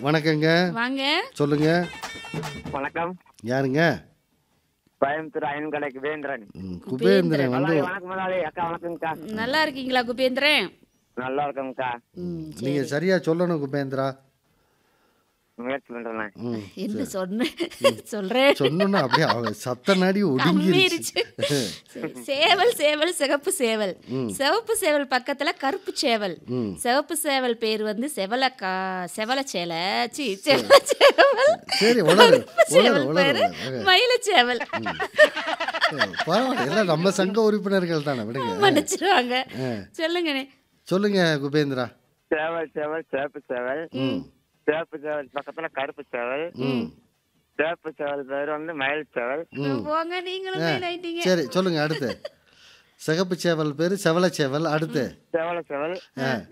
வணக்கங்க வாங்க சொல்லுங்க வணக்கம் யாருங்க கோயம்புத்தூர் அயன் கடைக்கு வேந்திரன் ம், குபேந்திரன் வந்து முதலாளி வணக்கம் முதலாளி அக்கா வணக்கம்க்கா நல்லா இருக்கீங்களா குபேந்திரன் நல்லா இருக்கோம்க்கா ம், நீங்க சரியா சொல்லணும் குபேந்திரா முயற்சி பண்றேன் ம் என்ன சொன்ன சொல்றேன் சொன்னோன்னா அப்படியே அவ சத்த நாடி ஒடுங்கிருச்சு அம்மிருச்சு. சேவல் சேவல் சிகப்பு சேவல் சிவப்பு சேவல் பக்கத்துல கருப்பு சேவல் ம். சிவப்பு சேவல் பேர் வந்து செவலக்கா செவல சேலை சி செவல சேவல் சரி உணரு கருப்பு உணரு சேவல் உணரு பேரு மயில சேவல் பரவாயில்ல எல்லாம் நம்ம சங்க உறுப்பினர்கள் தானே விடுங்க மன்னிச்சிருவாங்க சொல்லுங்கண்ணே சொல்லுங்க குபேந்திரா சேவல் சேவல் சிவப்பு சேவல் சிவப்பு சேவல் பக்கத்துல கருப்பு சேவல் ம் சிவப்பு சேவல் பேர் வந்து மயில் சேவல் போங்க நீங்களும் mail ஆயிட்டீங்க சரி சொல்லுங்க அடுத்து சிகப்பு சேவல் பேரு செவல சேவல் அடுத்து சேவல சேவல்